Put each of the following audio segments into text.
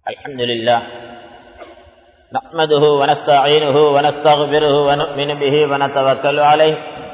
الحمد لله نحمده ونستعينه ونستغفره ونؤمن به ونتوكل عليه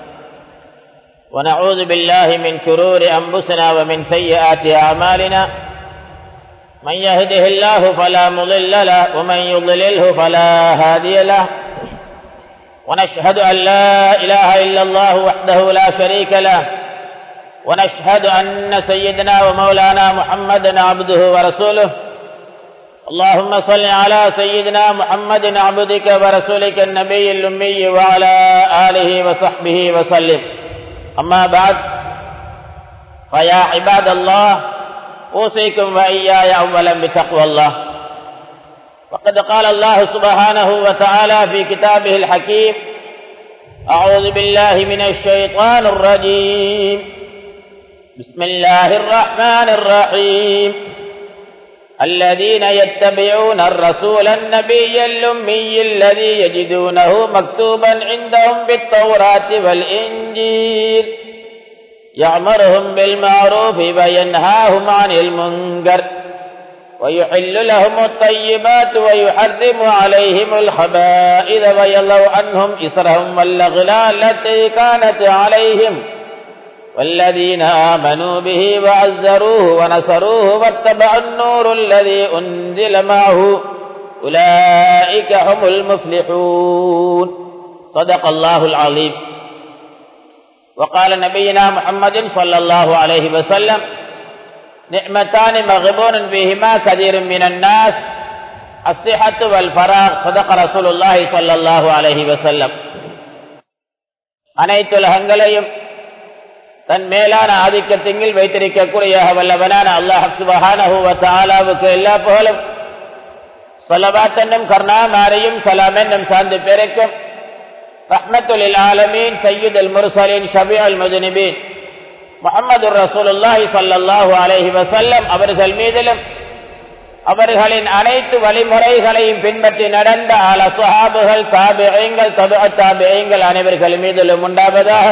ونعوذ بالله من شرور أنفسنا ومن سيئات أعمالنا من يهده الله فلا مضل له ومن يضلله فلا هادي له ونشهد أن لا إله إلا الله وحده لا شريك له ونشهد أن سيدنا ومولانا محمدا عبده ورسوله اللهم صل على سيدنا محمد عبدك ورسولك النبي الأمي وعلى آله وصحبه وسلم أما بعد فيا عباد الله أوصيكم وإياي أولا بتقوى الله وقد قال الله سبحانه وتعالى في كتابه الحكيم أعوذ بالله من الشيطان الرجيم بسم الله الرحمن الرحيم الذين يتبعون الرسول النبي الأمي الذي يجدونه مكتوبا عندهم بالتوراة والإنجيل يأمرهم بالمعروف وينهاهم عن المنكر ويحل لهم الطيبات ويحرم عليهم الخبائث ويضع عنهم إسرهم والأغلال التي كانت عليهم والذين آمنوا به وعزروه ونصروه واتبعوا النور الذي أنزل معه أولئك هم المفلحون صدق الله العظيم وقال نبينا محمد صلى الله عليه وسلم نعمتان مغبون فيهما كثير من الناس الصحة والفراغ صدق رسول الله صلى الله عليه وسلم அனைத்து உலகங்களையும் தன் மேலான ஆதிக்கத்திங்கில் வைத்திருக்கக்கூடிய வல்லவனான அல்லாஹ் சுபஹானஹுவத்தாலாவுக்கு எல்லா புகழும் சொல்லவாத் என்னும் கருணாமாரையும் சலாம் என்னும் சார்ந்து பிறக்கும் ரஹ்மத்துல் ஆலமீன் சையீத் அல் முர்சலின் ஷபி அல் முஜனிபீன் முகமது ரசூலுல்லாஹி சல்லாஹூ அலஹி வசல்லம் அவர்கள் மீதிலும் அவர்களின் அனைத்து வழிமுறைகளையும் பின்பற்றி நடந்த ஆல சுஹாபுகள் தாபியங்கள் தபு தாபியங்கள் அனைவர்கள் மீதிலும் உண்டாவதாக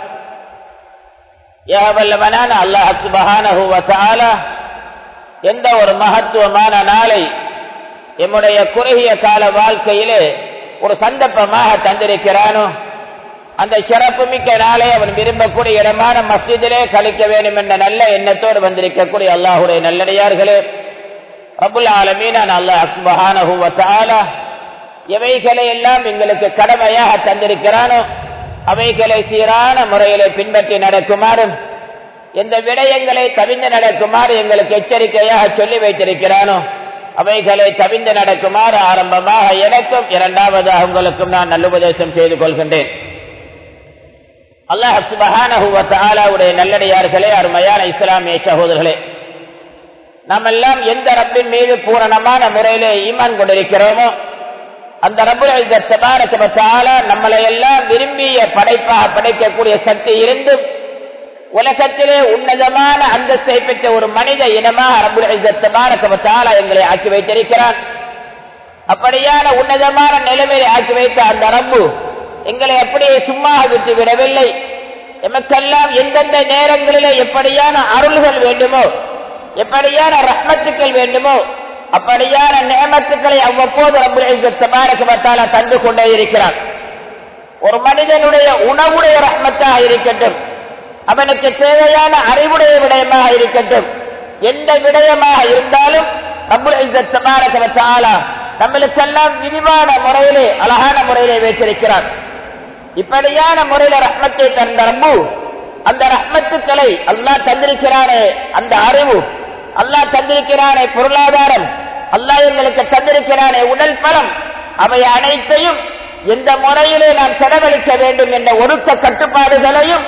ஏகவல்லவனான அல்லாஹ் சுபஹானஹுவத்தால எந்த ஒரு மகத்துவமான நாளை எம்முடைய குறுகிய கால வாழ்க்கையிலே ஒரு சந்தர்ப்பமாக தந்திருக்கிறானோ அந்த சிறப்பு மிக்க நாளை அவன் விரும்பக்கூடிய இடமான மஸ்ஜிதிலே கழிக்க வேண்டும் என்ற நல்ல எண்ணத்தோடு வந்திருக்கக்கூடிய அல்லாஹுடைய நல்லடியார்களே அபுல் ஆலமீனான் அல்லாஹ் சுபஹானஹுவத்தால எவைகளை எல்லாம் எங்களுக்கு கடமையாக தந்திருக்கிறானோ அவைகளை சீரான முறையிலே பின்பற்றி நடக்குமாறும் எந்த விடயங்களை தவிந்து நடக்குமாறு எங்களுக்கு எச்சரிக்கையாக சொல்லி வைத்திருக்கிறானோ அவைகளை தவிந்து நடக்குமாறு ஆரம்பமாக எனக்கும் இரண்டாவதாக உங்களுக்கும் நான் நல்லுபதேசம் செய்து கொள்கின்றேன் அல்லாஹ் சுபஹானஹுவத்தாலாவுடைய நல்லடியார்களே அருமையான இஸ்லாமிய சகோதரர்களே நாம் எல்லாம் எந்த ரப்பின் மீது பூரணமான முறையிலே ஈமான் கொண்டிருக்கிறோமோ அந்த ரபுல நம்மளை எல்லாம் விரும்பிய படைப்பாக படைக்கக்கூடிய சக்தி இருந்தும் உலகத்திலே உன்னதமான அந்தஸ்தை பெற்ற ஒரு மனித இனமாக ரபுல எங்களை ஆக்கி வைத்திருக்கிறான் அப்படியான உன்னதமான நிலைமையை ஆக்கி வைத்த அந்த ரப்பு எங்களை அப்படியே சும்மா விட்டு விடவில்லை எமக்கெல்லாம் எந்தெந்த நேரங்களிலே எப்படியான அருள்கள் வேண்டுமோ எப்படியான ரத்மத்துக்கள் வேண்டுமோ அப்படியான நியமத்துக்களை அவ்வப்போது ரபுல தந்து கொண்டே இருக்கிறார் ஒரு மனிதனுடைய உணவுடைய ரத்மத்தாக இருக்கட்டும் அவனுக்கு தேவையான அறிவுடைய விடயமாக இருக்கட்டும் எந்த விடயமாக இருந்தாலும் ரபுல நம்மளுக்கெல்லாம் விரிவான முறையிலே அழகான முறையிலே வைத்திருக்கிறார் இப்படியான முறையில ரத்மத்தை தந்த ரப்பு அந்த ரத்மத்துக்களை அல்லா தந்திருக்கிறானே அந்த அறிவு அல்லா தந்திருக்கிறானே பொருளாதாரம் அல்லா எங்களுக்கு தந்திருக்கிறானே உடல் பலம் அவை அனைத்தையும் எந்த முறையிலே நாம் செலவழிக்க வேண்டும் என்ற ஒருக்க கட்டுப்பாடுகளையும்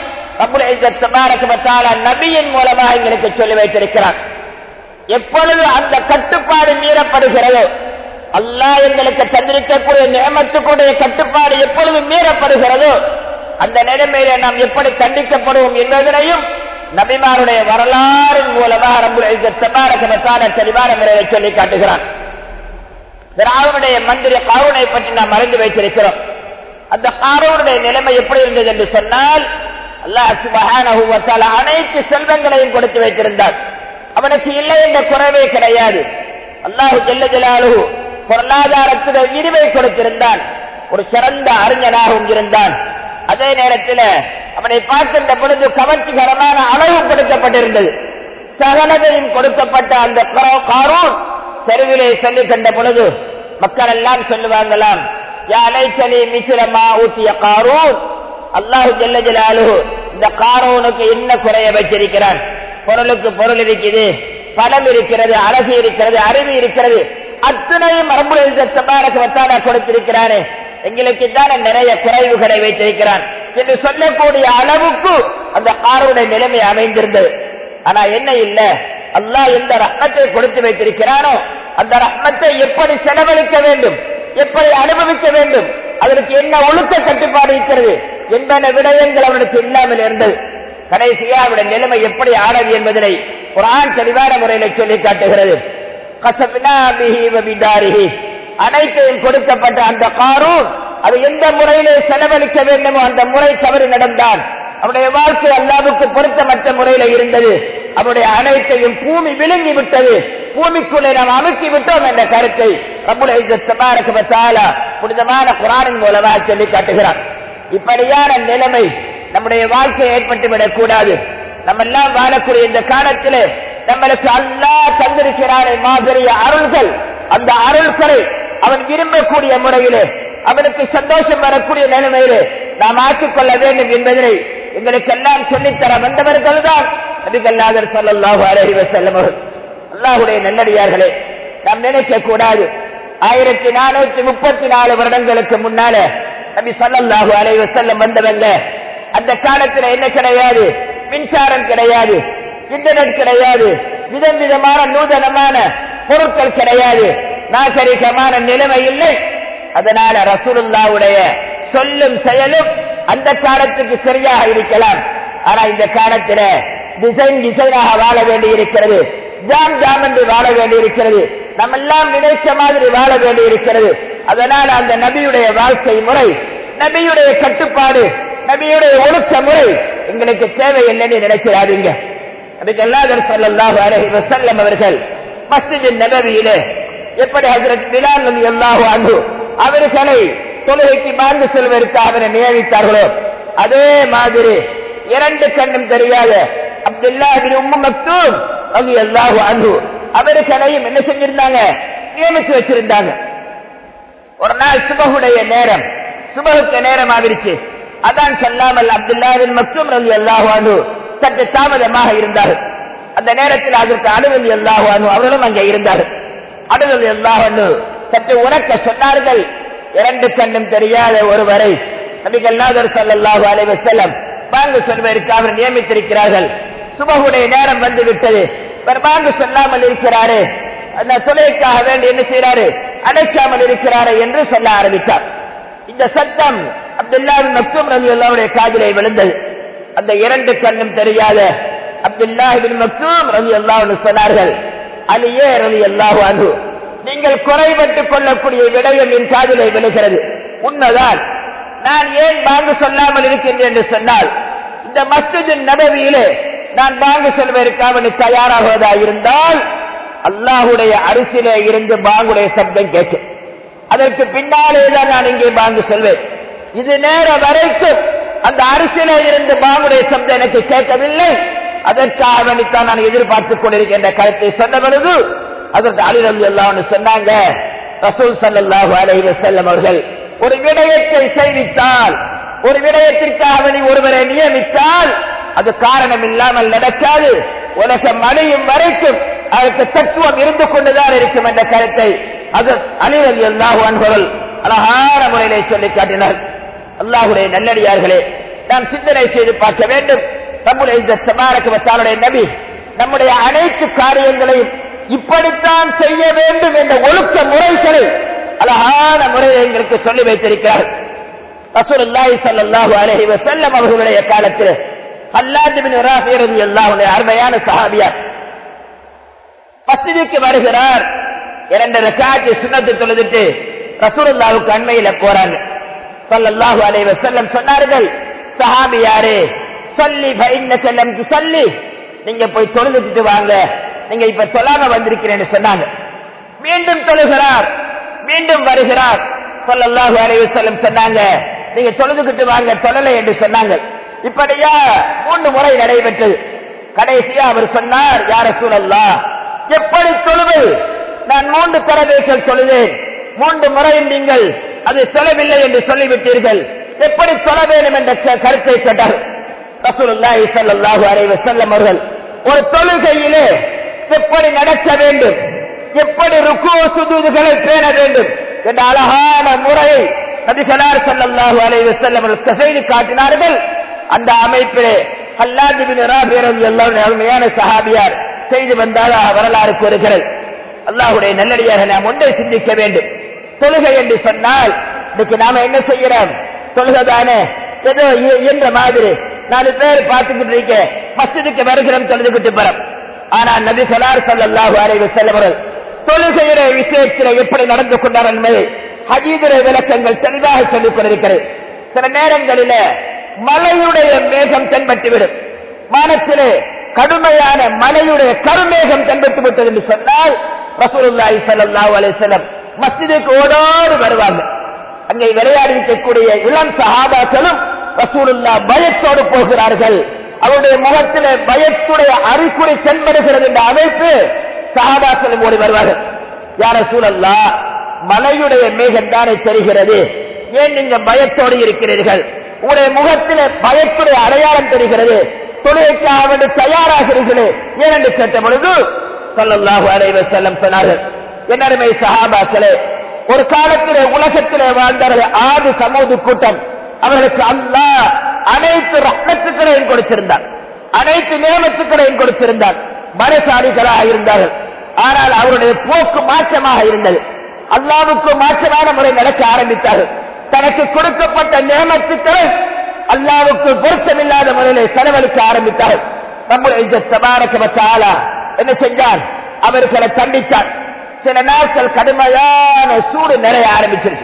நபியின் மூலமாக எங்களுக்கு சொல்லி வைத்திருக்கிறார் எப்பொழுது அந்த கட்டுப்பாடு மீறப்படுகிறதோ அல்லா எங்களுக்கு தந்திருக்கக்கூடிய நியமத்துக்குடைய கட்டுப்பாடு எப்பொழுது மீறப்படுகிறதோ அந்த நிலைமையில நாம் எப்படி தண்டிக்கப்படுவோம் என்பதனையும் நபிமாருடைய வரலாறின் மூலமாக ரம்புல தெளிவான முறையை சொல்லி காட்டுகிறான் ராவனுடைய மந்திரி காவனை பற்றி நாம் அறிந்து வைத்திருக்கிறோம் அந்த காரவனுடைய நிலைமை எப்படி இருந்தது என்று சொன்னால் அல்லாஹ் சுபஹான அனைத்து செல்வங்களையும் கொடுத்து வைத்திருந்தார் அவனுக்கு இல்லை என்ற குறைவே கிடையாது அல்லாஹு ஜெல்ல ஜலாலு பொருளாதாரத்தில் விரிவை கொடுத்திருந்தான் ஒரு சிறந்த அறிஞனாகவும் இருந்தான் அதே நேரத்தில் அவனை பார்க்கின்ற பொழுது கவர்ச்சிகரமான அளவு கொடுக்கப்பட்டிருந்தது சகலதையும் கொடுக்கப்பட்ட அந்த காரூன் தெருவிலே சொல்லி கண்ட பொழுது மக்கள் எல்லாம் சொல்லுவாங்களாம் யாழைச்சலி மிசிலமா ஊட்டிய காரூன் அல்லாஹு ஜெல்ல ஜலாலு இந்த காரோனுக்கு என்ன குறைய வச்சிருக்கிறான் பொருளுக்கு பொருள் இருக்குது பலம் இருக்கிறது அழகு இருக்கிறது அறிவு இருக்கிறது அத்தனையும் மரபுல கொடுத்திருக்கிறானே எங்களுக்கு தானே நிறைய குறைவுகளை வைத்திருக்கிறான் என்று சொல்லக்கூடிய அளவுக்கு அந்த காரோட நிலைமை அமைந்திருந்தது ஆனா என்ன இல்ல அல்லாஹ் எந்த ரத்னத்தை கொடுத்து வைத்திருக்கிறானோ அந்த ரத்னத்தை எப்படி செலவழிக்க வேண்டும் எப்படி அனுபவிக்க வேண்டும் அதற்கு என்ன ஒழுக்க கட்டுப்பாடு இருக்கிறது என்பன விடயங்கள் அவனுக்கு இல்லாமல் இருந்தது கடைசியா அவருடைய நிலைமை எப்படி ஆனது என்பதனை குரான் தெளிவான முறையில சொல்லி காட்டுகிறது அனைத்தையும் கொடுக்கப்பட்ட அந்த காரும் அது எந்த முறையிலே செலவழிக்க வேண்டுமோ அந்த முறை தவறு நடந்தான் அவருடைய வாழ்க்கை அல்லாவுக்கு பொருத்தமற்ற முறையில இருந்தது அவருடைய அனைத்தையும் பூமி விழுங்கி விட்டது பூமிக்குள்ளே நாம் அமுக்கி விட்டோம் என்ற கருத்தை புனிதமான குரானின் மூலமா சொல்லி காட்டுகிறார் இப்படியான நிலைமை நம்முடைய வாழ்க்கை ஏற்பட்டு விடக்கூடாது நம்ம எல்லாம் வாழக்கூடிய இந்த காலத்திலே நம்மளுக்கு அல்லா தந்திருக்கிறாரே மாபெரிய அருள்கள் அந்த அருள்களை அவன் விரும்பக்கூடிய முறையிலே அவனுக்கு சந்தோஷம் வரக்கூடிய நிலைமையிலே நாம் ஆக்கிக் கொள்ள வேண்டும் என்பதனை எங்களுக்கு எல்லாம் சொல்லித்தர வந்தவர்கள் தான் நபிகல்லாதர் சொல்லல்லாஹு அலஹி வசல்லம் அல்லாஹுடைய நல்லடியார்களே நாம் நினைக்க கூடாது ஆயிரத்தி நானூற்றி முப்பத்தி நாலு வருடங்களுக்கு முன்னால நபி சொல்லல்லாஹு அலைஹி வசல்லம் வந்தவங்க அந்த காலத்துல என்ன கிடையாது மின்சாரம் கிடையாது இன்டர்நெட் கிடையாது விதம் விதமான நூதனமான பொருட்கள் கிடையாது நாகரிகமான நிலைமை இல்லை அதனால ரசூலுல்லாவுடைய சொல்லும் செயலும் அந்த காலத்துக்கு சரியாக இருக்கலாம் ஆனா இந்த காலத்துல டிசைன் டிசைனாக வாழ வேண்டி இருக்கிறது ஜாம் ஜாம் என்று வாழ வேண்டி இருக்கிறது நம்ம எல்லாம் நினைச்ச மாதிரி வாழ வேண்டி இருக்கிறது அதனால அந்த நபியுடைய வாழ்க்கை முறை நபியுடைய கட்டுப்பாடு நபியுடைய ஒழுக்க முறை எங்களுக்கு தேவையில்லைன்னு நினைச்சிடாதீங்க அதுக்கு எல்லாதர் சொல்லல்லாஹு அலஹி வசல்லம் அவர்கள் மஸ்ஜித் நபவியிலே எப்படி ஹசரத் பிலால் நபி அல்லாஹு அன்பு அவர்களை தொழுகைக்கு மார்ந்து செல்வதற்கு அவரை நியமித்தார்களோ அதே மாதிரி இரண்டு கண்ணும் தெரியாத அப்துல்லா உம்மு மக்தூம் ரவி அல்லாஹு அன்பு அவர்களையும் என்ன செஞ்சிருந்தாங்க நியமித்து வச்சிருந்தாங்க ஒரு நாள் சுபகுடைய நேரம் சுபகுக்கு நேரம் ஆகிருச்சு அதான் சொல்லாமல் அப்துல்லாவின் மக்தூம் ரவி அல்லாஹு அன்பு சற்று தாமதமாக இருந்தார்கள் அந்த நேரத்தில் அதற்கு அனுமதி அல்லாஹானு அவர்களும் அங்கே இருந்தார்கள் அனுமதி அல்லாஹானு சற்று உறக்க சொன்னார்கள் இரண்டு கண்ணும் தெரியாத ஒருவரை நபிகல்லாதர் சல்லாஹு அலைவ செல்லம் பாங்கு சொல்வதற்கு அவர் நியமித்திருக்கிறார்கள் சுபகுடைய நேரம் வந்து விட்டது இவர் பாங்கு சொல்லாமல் இருக்கிறாரு அந்த தொலைக்காக வேண்டி என்ன செய்யறாரு அடைக்காமல் இருக்கிறாரு என்று சொல்ல ஆரம்பித்தார் இந்த சத்தம் அப்துல்லாவின் மக்தூம் ரவி அல்லாவுடைய காதிலே விழுந்தது அந்த இரண்டு கண்ணும் தெரியாத அப்துல்லாஹிபின் மக்தூம் ரவி அல்லாஹ் சொன்னார்கள் அலியே ரவி அல்லாஹு அனு நீங்கள் குறைபட்டுக் கொள்ளக்கூடிய விடயம் என் காதிலே விழுகிறது உண்மைதான் நான் ஏன் பாங்கு சொல்லாமல் இருக்கின்றேன் என்று சொன்னால் இந்த மஸ்ஜிதின் நபவியிலே நான் பாங்கு சொல்வதற்காக தயாராகுவதா இருந்தால் அல்லாஹுடைய அரிசிலே இருந்து பாங்குடைய சப்தம் கேட்கும் அதற்கு பின்னாலே தான் நான் இங்கே பாங்கு சொல்வேன் இது நேர வரைக்கும் அந்த அரிசியில இருந்து பாங்குடைய சப்தம் எனக்கு கேட்கவில்லை அதற்காக வேண்டித்தான் நான் எதிர்பார்த்துக் கொண்டிருக்கின்ற கருத்தை சொன்ன பொழுது அதற்கு அலிரவி எல்லாம் சொன்னாங்க ரசூல் சல்லாஹு அலைஹி செல்லம் அவர்கள் ஒரு விடயத்தை செய்வித்தால் ஒரு விடயத்திற்காக நீ ஒருவரை நியமித்தால் அது காரணம் இல்லாமல் நடக்காது உலகம் அழியும் வரைக்கும் அதற்கு தத்துவம் இருந்து கொண்டுதான் இருக்கும் என்ற கருத்தை அது அலிரவி அல்லாஹு அன்பர்கள் அழகான முறையிலே சொல்லி காட்டினார் அல்லாஹுடைய நல்லடியார்களே நாம் சிந்தனை செய்து பார்க்க வேண்டும் நம்முடைய இந்த சமாரகத்தாருடைய நபி நம்முடைய அனைத்து காரியங்களையும் இப்படித்தான் செய்ய வேண்டும் என்ற ஒழுக்க முறைகளை அழகான முறையை எங்களுக்கு சொல்லி வைத்திருக்கிறார் ரசூலுல்லாஹி ஸல்லல்லாஹு அலைஹி வஸல்லம் அவர்களுடைய காலத்தில் அல்லாஹ் பின் ராஃபி ரலியல்லாஹு அன்ஹு அருமையான சஹாபியார் மஸ்ஜிதுக்கு வருகிறார் இரண்டு ரக்காத்து சுன்னத்து தொழுதுட்டு ரசூலுல்லாஹுக்கு அண்மையில போறாங்க ஸல்லல்லாஹு அலைஹி வஸல்லம் சொன்னார்கள் சஹாபி யாரு சொல்லி பைன்ன செல்லம் சொல்லி நீங்க போய் தொழுதுட்டு வாங்க நீங்க இப்ப சொல்லாம வந்திருக்கிறேன்னு சொன்னாங்க மீண்டும் தொழுகிறார் மீண்டும் வருகிறார் ஸல்லல்லாஹு அலைஹி வஸல்லம் சொன்னாங்க நீங்க தொழுதுகிட்டு வாங்க தொழலை என்று சொன்னாங்க இப்படியா மூன்று முறை நடைபெற்றது கடைசியா அவர் சொன்னார் யார சூழல்லா எப்படி தொழுவது நான் மூன்று தடவைகள் தொழுதேன் மூன்று முறையில் நீங்கள் அது தொழவில்லை என்று சொல்லிவிட்டீர்கள் எப்படி தொழ வேண்டும் என்ற க- கருத்தை கேட்டார் ரசூலுல்லாஹி ஸல்லல்லாஹு அலைஹி வஸல்லம் அவர்கள் ஒரு தொழுகையிலே எப்படி நடக்க வேண்டும் எப்படி ருக்கு சுஜூதுகளை பேண வேண்டும் என்ற அழகான முறையை நபிகளார் ஸல்லல்லாஹு அலைஹி வஸல்லம் அவர்கள் செய்து காட்டினார்கள் அந்த அமைப்பிலே ஹல்லாத் இப்னு ராபி ரலியல்லாஹு அருமையான சஹாபியார் செய்து வந்ததாக வரலாறு கூறுகிறது அல்லாஹ்வுடைய நல்லடியாக நாம் ஒன்றை சிந்திக்க வேண்டும் தொழுகை என்று சொன்னால் இன்னைக்கு நாம என்ன செய்கிறோம் தொழுகைதானே ஏதோ இ- என்ற மாதிரி நாலு பேர் பார்த்துக்கிட்டு இருக்க மஸ்ஜிதுக்கு வருகிறோம் தொழுதுகிட்டு போறோம் ஆனா நபி சொல்லார் ஸல்லல்லாஹு அலைஹி வஸல்லம் அவர்கள் தொழுகையுடைய விஷயத்தில் எப்படி நடந்து கொண்டார் என்பதை ஹதீதுடைய விளக்கங்கள் தெளிவாக சொல்லிக் கொண்டிருக்கிறது சில நேரங்களில மலையுடைய மேகம் தென்பட்டுவிடும் வானத்திலே கடுமையான மலையுடைய கருமேகம் தென்பட்டு விட்டது என்று சொன்னால் ரசூலுல்லாஹி ஸல்லல்லாஹு அலைஹி வஸல்லம் மஸ்ஜிதுக்கு ஓடோடு வருவாங்க அங்கே விளையாடி இருக்கக்கூடிய இளம் சஹாபாக்களும் ரசூலுல்லா பயத்தோடு போகிறார்கள் அவருடைய முகத்திலே பயத்துடைய அறிகுறி தென்படுகிறது என்ற அமைப்பு சஹாபாக்களும் ஓடி வருவார்கள் யார சூழல்லா மலையுடைய மேகம் தானே தெரிகிறது ஏன் நீங்க பயத்தோடு இருக்கிறீர்கள் உங்களுடைய முகத்திலே பயத்துடைய அடையாளம் தெரிகிறது தொழுகைக்காக வேண்டி தயாராகிறீர்களே ஏன் என்று கேட்ட பொழுது ஸல்லல்லாஹு அலைஹி வஸல்லம் சொன்னார்கள் என்னருமை சஹாபாக்களே ஒரு காலத்திலே உலகத்திலே வாழ்ந்தார்கள் ஆறு சமூக கூட்டம் அவர்களுக்கு அல்லாஹ் அனைத்து ரத்னத்துக்களையும் கொடுத்திருந்தார் அனைத்து நியமத்துக்களையும் கொடுத்திருந்தார் மனசாரிகளாக இருந்தார்கள் ஆனால் அவருடைய போக்கு மாற்றமாக இருந்தது அல்லாவுக்கு மாற்றமான முறை நடக்க ஆரம்பித்தார்கள் தனக்கு கொடுக்கப்பட்ட நியமத்துக்களை அல்லாவுக்கு பொருத்தமில்லாத முறையிலே செலவழிக்க ஆரம்பித்தார்கள் நம்முடைய தபாரக்க ஆளா என்ன செஞ்சார் அவர்களை கண்டித்தார் சில நாட்கள் கடுமையான சூடு நிறைய ஆரம்பிச்சிருச்சு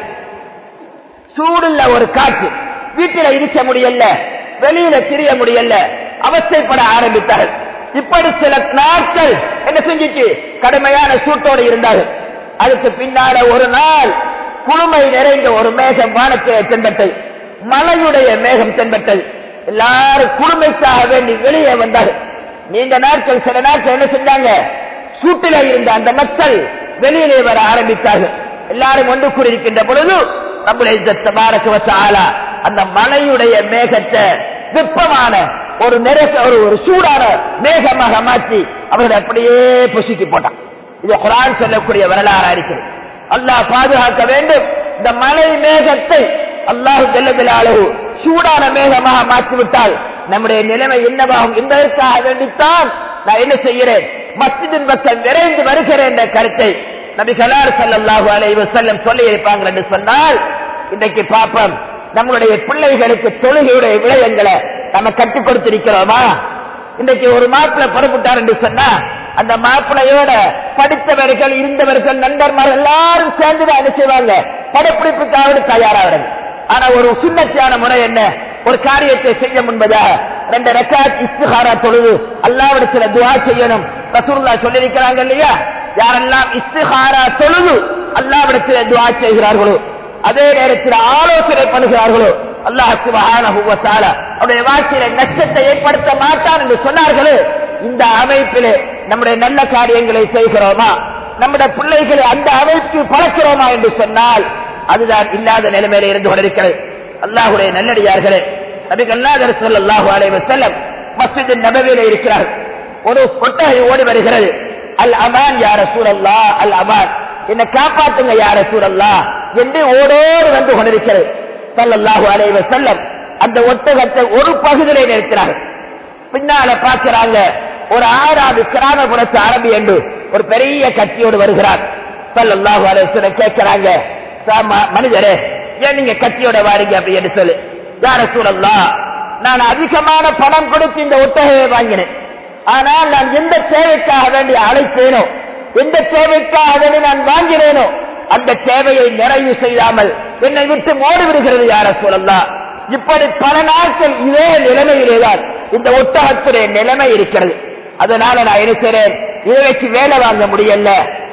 சூடுள்ள ஒரு காற்று வீட்டில இருக்க முடியல வெளியில திரிய முடியல அவஸ்தைப்பட ஆரம்பித்தார்கள் இப்படி சில நாட்கள் என்ன செஞ்சிச்சு கடுமையான சூட்டோடு இருந்தார்கள் அதுக்கு பின்னால ஒரு நாள் குளுமை நிறைந்த ஒரு மேகம் வானத்தை தென்பட்டது மலையுடைய மேகம் தென்பட்டது எல்லாரும் குளுமைக்காக வேண்டி வெளியே வந்தார்கள் நீண்ட நாட்கள் சில நாட்கள் என்ன செஞ்சாங்க சூட்டில இருந்த அந்த மக்கள் வெளியிலே வர ஆரம்பித்தார்கள் எல்லாரும் ஒன்று கூடியிருக்கின்ற பொழுது நம்முடைய தபாரக்கு வச்ச ஆளா அந்த மலையுடைய மேகத்தை வெப்பமான ஒரு நெருக்க ஒரு ஒரு சூடான மேகமாக மாற்றி அவர்களை அப்படியே புசிக்கு போட்டான் இது குரான் சொல்லக்கூடிய வரலாறா இருக்குது அல்லாஹ் பாதுகாக்க வேண்டும் இந்த மலை மேகத்தை அல்லாஹு செல்லவில்லாளவு சூடான மேகமாக மாற்றிவிட்டால் நம்முடைய நிலைமை என்னவாகும் என்பதற்காக வேண்டித்தான் நான் என்ன செய்கிறேன் மஸ்ஜிதின் பக்கம் விரைந்து வருகிறேன் என்ற கருத்தை நபி சலார் சல்லாஹூ அலைஹி வஸல்லம் சொல்லி இருப்பாங்க என்று சொன்னால் இன்றைக்கு பாப்போம் நம்முடைய பிள்ளைகளுக்கு தொழுகையுடைய விடயங்களை நம்ம கற்றுக் கொடுத்திருக்கிறோமா இன்றைக்கு ஒரு மாப்பிள்ளை புறப்பட்டார் என்று சொன்னா அந்த மாப்பிள்ளையோட படித்தவர்கள் இருந்தவர்கள் நண்பர்கள் எல்லாரும் சேர்ந்துதான் என்ன செய்வாங்க படப்பிடிப்புக்காக தயாராகிறது ஆனா ஒரு சுண்ணத்தியான முறை என்ன ஒரு காரியத்தை செய்ய முன்பதா ரெண்டு ரெக்கார்ட் இஸ்திகாரா தொழுது அல்லாவிடத்துல துவா செய்யணும் ரசூல்லா சொல்லியிருக்கிறாங்க இல்லையா யாரெல்லாம் இஸ்திகாரா தொழுது அல்லாவிடத்துல துவா செய்கிறார்களோ அதே நேரத்தில் ஆலோசனை பண்ணுகிறார்களோ அல்லாஹ் சுபஹானஹு வ தஆலா அவருடைய வாழ்க்கையில நஷ்டத்தை ஏற்படுத்த மாட்டார் என்று சொன்னார்களே இந்த அமைப்பிலே நம்முடைய நல்ல காரியங்களை செய்கிறோமா நம்முடைய பிள்ளைகளை அந்த அமைப்பு பழக்கிறோமா என்று சொன்னால் அதுதான் இல்லாத நிலைமையில இருந்து கொண்டிருக்கிறது அல்லாஹுடைய நல்லடியார்களே நபி கல்லாதர் ஸல்லல்லாஹு அலைஹி வஸல்லம் மஸ்ஜித் நபவியில இருக்கிறார் ஒரு கொட்டகை ஓடி வருகிறது அல் அமான் யார சூழல்லா அல் அமான் என்னை காப்பாத்துங்க யார சூழல்லா என்று ஓடோடு வந்து கொண்டிருக்கிறது ஸல்லல்லாஹு அலைஹி வஸல்லம் அந்த ஒட்டகத்தை ஒரு பகுதியிலே நிறுத்தினார்கள் பின்னால பார்க்கிறாங்க ஒரு ஆறாவது கிராமப்புறத்து அரபி என்று ஒரு பெரிய கட்சியோடு வருகிறார் ஸல்லல்லாஹு அலைஹி வஸல்லம் கேட்கிறாங்க "சாமா, மனிதரே ஏன் நீங்க கட்சியோட வாரீங்க அப்படி என்று சொல்லு யார சூழல்லா நான் அதிகமான பணம் கொடுத்து இந்த ஒட்டகையை வாங்கினேன் ஆனால் நான் எந்த தேவைக்காக வேண்டி அழைத்தேனோ எந்த தேவைக்காக வேண்டி நான் வாங்கினேனோ அந்த தேவையை நிறைவு செய்யாமல் என்னை விட்டு ஓடி விடுகிறது யார சொல்லலாம் இப்படி பல நாட்கள் இதே நிலைமையிலேதான் இந்த ஒட்டகத்துடைய நிலைமை இருக்கிறது அதனால நான் இருக்கிறேன் இதை வச்சு வேலை வாங்க முடியல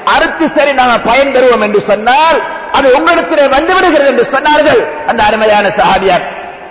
அறுத்து சரி நாங்கள் பயன் பெறுவோம் என்று சொன்னால் அது உங்களிடத்திலே வந்து விடுகிறது என்று சொன்னார்கள் அந்த அருமையான சஹாபியார்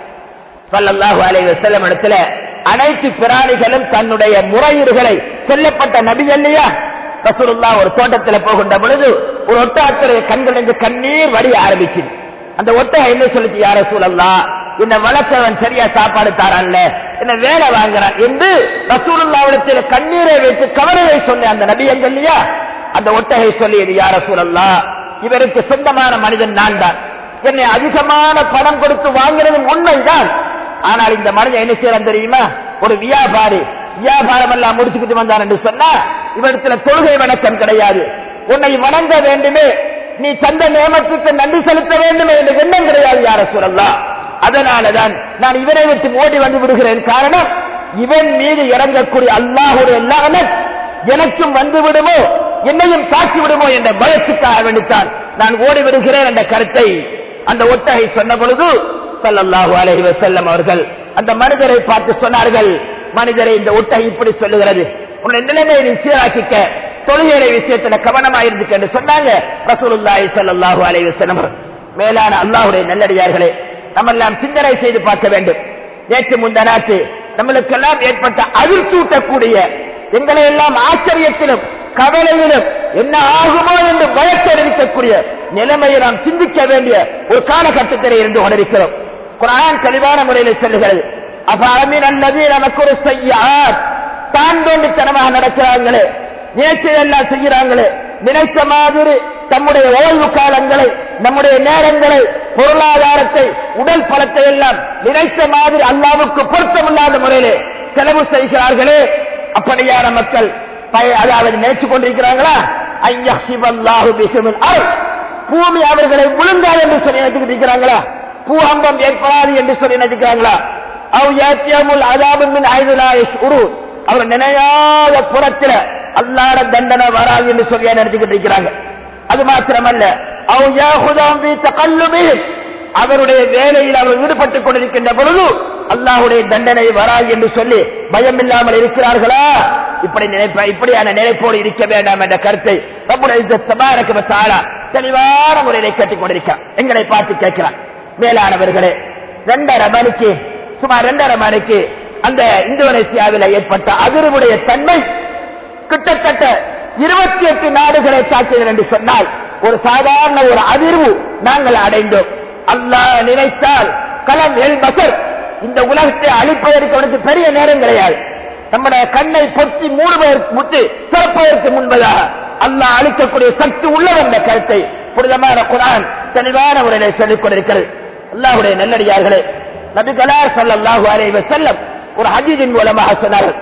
சல்லல்லாஹு அலைஹி வஸல்லம் இடத்துல அனைத்து பிராணிகளும் தன்னுடைய முறையீடுகளை சொல்லப்பட்ட நபி இல்லையா ரசூலுல்லா ஒரு தோட்டத்துல போகின்ற பொழுது ஒரு ஒட்டகத்துடைய கண்களிலிருந்து கண்ணீர் வடிய ஆரம்பிச்சு அந்த ஒட்டகம் என்ன சொல்லிச்சு யார சூழல்லா என்ன வளர்த்தவன் சரியா சாப்பாடு தாரான்ல என்ன வேலை வாங்குறான் என்று ரசூலுல்லாவிடத்தில் கண்ணீரை வைத்து கவலையை சொன்ன அந்த நபி எங்க இல்லையா அந்த ஒட்டகை சொல்லியது யார சூழல்லா இவருக்கு சொந்தமான மனிதன் நான் தான் என்னை அதிகமான பணம் கொடுத்து வாங்குறதும் உண்மைதான் ஆனால் இந்த மனிதன் என்ன செய்யறான் தெரியுமா ஒரு வியாபாரி வியாபாரம் எல்லாம் முடிச்சுக்கிட்டு வந்தான் என்று சொன்னா இவரிடத்துல தொழுகை வணக்கம் கிடையாது உன்னை வணங்க வேண்டுமே நீ தந்த நியமத்துக்கு நன்றி செலுத்த வேண்டுமே என்று எண்ணம் கிடையாது யார சொல்லலாம் அதனாலதான் நான் இவரை விட்டு ஓடி வந்து விடுகிறேன் காரணம் இவன் மீது இறங்கக்கூடிய அல்லாஹுடைய எல்லாமே எனக்கும் வந்து விடுமோ என்னையும் தாக்கி விடுமோ என்ற பயத்துக்காக வேண்டித்தான் நான் ஓடி விடுகிறேன் என்ற கருத்தை அந்த ஒட்டகை சொன்ன பொழுது சல்லல்லாஹு அலைஹி வஸல்லம் அவர்கள் அந்த மனிதரை பார்த்து சொன்னார்கள் மனிதரை இந்த ஒட்டகை இப்படி சொல்லுகிறது உன்னுடைய நிலைமையை நீ சீராக்கிக்க தொழுகையுடைய விஷயத்துல கவனமா இருந்துக்க என்று சொன்னாங்க ரசூலுல்லாஹி ஸல்லல்லாஹு அலைஹி வஸல்லம் மேலான அல்லாஹ்வுடைய நல்லடியார்களே நம்ம எல்லாம் சிந்தனை செய்து பார்க்க வேண்டும் நேற்று முந்தநாட்டு நம்மளுக்கெல்லாம் ஏற்பட்ட அதிர்ச்சூட்டக்கூடிய எங்களை எல்லாம் ஆச்சரியத்திலும் கவலையிலும் என்ன ஆகுமோ என்று பயத்தறிவிக்கக்கூடிய நிலைமையை நாம் சிந்திக்க வேண்டிய ஒரு காலகட்டத்தில் இருந்து கொண்டிருக்கிறோம் குரான் தெளிவான முறையில் சொல்லுகிறது அப்ப அமீன் அல்லது நமக்கு ஒரு செய்ய தான் தோண்டித்தனமாக நடக்கிறாங்களே நேற்று எல்லாம் செய்கிறாங்களே நினைத்த மாதிரி தம்முடைய ஓய்வு காலங்களை நம்முடைய நேரங்களை பொருளாதாரத்தை உடல் பலத்தை எல்லாம் நினைத்த மாதிரி அல்லாவுக்கு பொருத்தமில்லாத முறையிலே செலவு செய்கிறார்களே அப்படியான மக்கள் பய- அதாவது நினைச்சு கொண்டிருக்கிறாங்களா ஐயா சிவல்லாஹு பிசுமின் அருள் பூமி அவர்களை விழுந்தார் என்று சொல்லி நினைச்சுக்கிட்டு இருக்கிறாங்களா பூகம்பம் ஏற்படாது என்று சொல்லி நினைக்கிறாங்களா அவ் ஏத்தியமுல் அதாபின் ஐதுலாயிஷ் உரு அவர் நினையாத புறத்தில் அல்லாட தண்டனை வராது என்று சொல்லி நினைச்சுக்கிட்டு இருக்கிறாங்க அது மாத்திரமல்ல அவ் யாஹுதாம் பி தகல்லுபிஹிம் அவருடைய வேலையில் அவர் ஈடுபட்டுக் கொண்டிருக்கின்ற பொழுது அல்லாஹுடைய தண்டனை வராது என்று சொல்லி பயம் இல்லாமல் இருக்கிறார்களா இப்படி நினைப்ப இப்படியான நினைப்போடு இருக்க வேண்டாம் என்ற கருத்தை நம்முடைய இந்த தபாரக வத்தாலா தெளிவான முறையிலே கட்டிக் கொண்டிருக்கான் எங்களை பார்த்து கேட்கிறான் மேலானவர்களே ரெண்டரை மணிக்கு சுமார் ரெண்டரை மணிக்கு அந்த இந்தோனேசியாவில் ஏற்பட்ட அதிர்வுடைய தன்மை கிட்டத்தட்ட இருபத்தி எட்டு நாடுகளை தாக்கியது என்று சொன்னால் ஒரு சாதாரண ஒரு அதிர்வு நாங்கள் அடைந்தோம் அல்லாஹ் நினைத்தால் கலம் எல் பசர் இந்த உலகத்தை அழிப்பதற்கு அவனுக்கு பெரிய நேரம் கிடையாது நம்முடைய கண்ணை பொத்தி மூடுவதற்கு முத்து திறப்பதற்கு முன்பதாக அல்லாஹ் அழிக்கக்கூடிய சக்தி உள்ளவர் என்ற கருத்தை புனிதமான குரான் தெளிவான முறையிலே சொல்லிக் கொண்டிருக்கிறது அல்லாஹுடைய நல்லடியார்களே நபி கலார் சல்லாஹூ அலைவ செல்லம் ஒரு ஹஜீஜின் மூலமாக சொன்னார்கள்